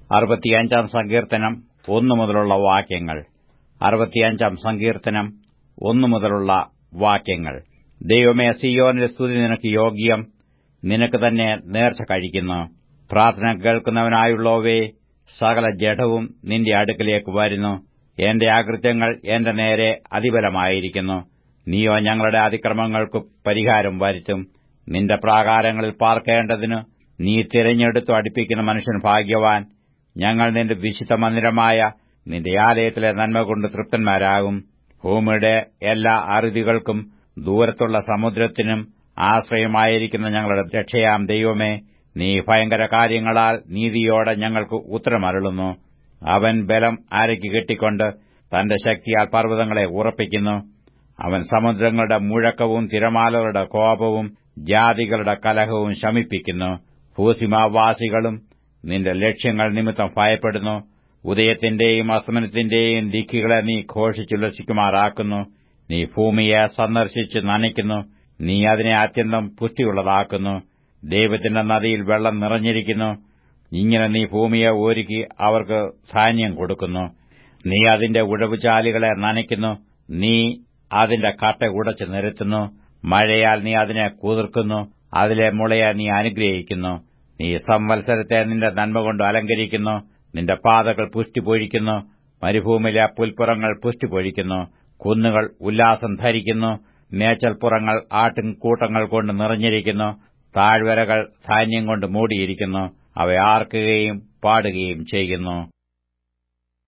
അറുപത്തിയഞ്ചാം സങ്കീർത്തനം ഒന്നു മുതലുള്ള വാക്യങ്ങൾ അറുപത്തിയഞ്ചാം സങ്കീർത്തനം ഒന്നു മുതലുള്ള വാക്യങ്ങൾ ദൈവമേ സിയോനിലെ സ്തുതി നിനക്ക് യോഗ്യം നിനക്ക് തന്നെ നേർച്ച കഴിക്കുന്നു പ്രാർത്ഥന കേൾക്കുന്നവനായുള്ളവേ സകല ജഡവും നിന്റെ അടുക്കലേക്ക് വരുന്നു എന്റെ അകൃത്യങ്ങൾ എന്റെ നേരെ അതിബലമായിരിക്കുന്നു നീയോ ഞങ്ങളുടെ അതിക്രമങ്ങൾക്ക് പരിഹാരം വരുത്തും നിന്റെ പ്രാകാരങ്ങളിൽ പാർക്കേണ്ടതിന് നീ തിരഞ്ഞെടുത്തു അടുപ്പിക്കുന്ന മനുഷ്യൻ ഭാഗ്യവാൻ ഞങ്ങൾ നിന്റെ വിശുദ്ധ മന്ദിരമായ നിന്റെ ആലയത്തിലെ നന്മ കൊണ്ട് തൃപ്തന്മാരാകും ഭൂമിയുടെ എല്ലാ അറുതികൾക്കും ദൂരത്തുള്ള സമുദ്രത്തിനും ആശ്രയമായിരിക്കുന്ന ഞങ്ങളുടെ രക്ഷയാം ദൈവമേ നീ ഭയങ്കര കാര്യങ്ങളാൽ നീതിയോടെ ഞങ്ങൾക്ക് ഉത്തരമരുളുന്നു അവൻ ബലം അരയ്ക്ക് കെട്ടിക്കൊണ്ട് തന്റെ ശക്തിയാൽ പർവ്വതങ്ങളെ ഉറപ്പിക്കുന്നു അവൻ സമുദ്രങ്ങളുടെ മുഴക്കവും തിരമാലകളുടെ കോപവും ജാതികളുടെ കലഹവും ശമിപ്പിക്കുന്നു ഭൂസിമാവാസികളും നിന്റെ ലക്ഷ്യങ്ങൾ നിമിത്തം ഭയപ്പെടുന്നു ഉദയത്തിന്റെയും അസ്തമനത്തിന്റെയും ദിക്കുകളെ നീ ഘോഷിച്ചുല്ലസിക്കുമാറാക്കുന്നു നീ ഭൂമിയെ സന്ദർശിച്ച് നനയ്ക്കുന്നു നീ അതിനെ അത്യന്തം പുഷ്ടിയുള്ളതാക്കുന്നു ദൈവത്തിന്റെ നദിയിൽ വെള്ളം നിറഞ്ഞിരിക്കുന്നു ഇങ്ങനെ നീ ഭൂമിയെ ഒരുക്കി അവർക്ക് ധാന്യം കൊടുക്കുന്നു നീ അതിന്റെ ഉഴവുചാലുകളെ നനയ്ക്കുന്നു നീ അതിന്റെ കട്ട ഉടച്ചു നിരത്തുന്നു മഴയാൽ നീ അതിനെ കുതിർക്കുന്നു അതിലെ മുളയെ നീ അനുഗ്രഹിക്കുന്നു നീ സംവത്സരത്തെ നിന്റെ നന്മ കൊണ്ട് അലങ്കരിക്കുന്നു നിന്റെ പാതകൾ പുഷ്ടി പൊഴിക്കുന്നു മരുഭൂമിയിലെ പുൽപ്പുറങ്ങൾ പുഷ്ടി പൊഴിക്കുന്നു കുന്നുകൾ ഉല്ലാസം ധരിക്കുന്നു മേച്ചൽപ്പുറങ്ങൾ ആട്ടിൻകൂട്ടങ്ങൾ കൊണ്ട് നിറഞ്ഞിരിക്കുന്നു താഴ്വരകൾ ധാന്യം കൊണ്ട് മൂടിയിരിക്കുന്നു അവ ആർക്കുകയും പാടുകയും ചെയ്യുന്നു